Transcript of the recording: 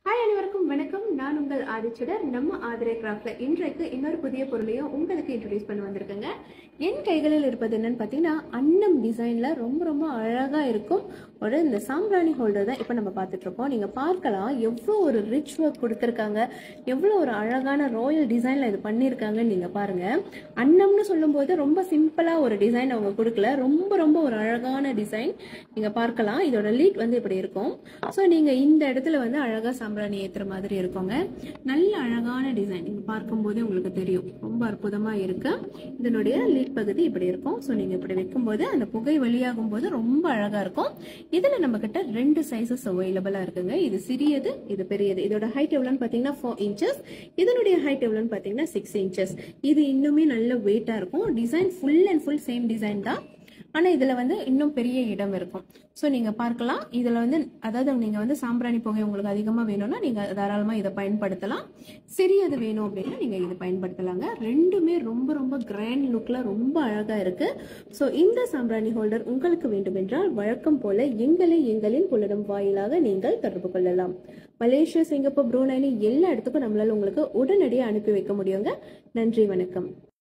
hi அனைவருக்கும் வணக்கம் நான் உங்கள் ஆதிச்சுடர் நம்ம ஆதிரை கிராஃப்ட்ல இன்றைக்கு இன்னொரு புதிய பொருளையும் உங்களுக்கு இன்ட்ரடியூஸ் பண்ண வந்திருக்கேங்க என் கைகளில் இருப்பது என்னன்னு பார்த்தீங்கன்னா அன்னம் டிசைன்ல ரொம்ப ரொம்ப அழகா இருக்கும் ஒரு இந்த சாம்பிராணி ஹோல்டர் தான் இப்போ நம்ம பார்த்துட்டு இருக்கோம் நீங்க பார்க்கலாம் எவ்வளோ ஒரு ரிச் ஒர்க் கொடுத்துருக்காங்க எவ்வளோ ஒரு அழகான ராயல் டிசைன்ல இது பண்ணியிருக்காங்கன்னு நீங்க பாருங்க அன்னம்னு சொல்லும்போது ரொம்ப சிம்பிளா ஒரு டிசைன் அவங்க கொடுக்கல ரொம்ப ரொம்ப ஒரு அழகான டிசைன் நீங்க பார்க்கலாம் இதோட லீட் வந்து இப்படி இருக்கும் ஸோ நீங்க இந்த இடத்துல வந்து அழகா சாம்பிராணி ஏத்துற மாதிரி இருக்குங்க நல்ல அழகான டிசைன் நீங்க பார்க்கும்போதே உங்களுக்கு தெரியும் ரொம்ப அற்புதமா இருக்கு இதனுடைய லீட் பகுதி இப்படி இருக்கும் ஸோ நீங்க இப்படி வைக்கும்போது அந்த புகை வெளியாகும் போது ரொம்ப அழகா இருக்கும் இதுல நம்ம கிட்ட ரெண்டு சைசஸ் அவைலபிளா இருக்குங்க இது சிறியது இது பெரியது இதோட ஹைட் எவ்வளோன்னு பாத்தீங்கன்னா ஃபோர் இன்ச்சஸ் இதனுடைய ஹைட் எவ்வளோன்னு பாத்தீங்கன்னா சிக்ஸ் இன்ச்சஸ் இது இன்னுமே நல்ல வெயிட்டா இருக்கும் design full and full same design தான் ஆனா இதுல வந்து இன்னும் பெரிய இடம் இருக்கும் ஸோ நீங்க பார்க்கலாம் இதுல வந்து அதாவது நீங்க வந்து சாம்பிராணி புகை உங்களுக்கு அதிகமா வேணும்னா நீங்க தாராளமா இதை பயன்படுத்தலாம் சிறியது வேணும் அப்படின்னா நீங்க இது பயன்படுத்தலாங்க ரெண்டுமே ரொம்ப ரொம்ப கிராண்ட் லுக்ல ரொம்ப அழகா இருக்கு ஸோ இந்த சாம்பிராணி ஹோல்டர் உங்களுக்கு வேண்டுமென்றால் வழக்கம் போல எங்களை எங்களின் புலடம் வாயிலாக நீங்கள் தொடர்பு கொள்ளலாம் மலேசியா சிங்கப்பூர் ப்ரூனைனி எல்லா இடத்துக்கும் நம்மளால உங்களுக்கு உடனடியாக அனுப்பி வைக்க முடியுங்க நன்றி வணக்கம்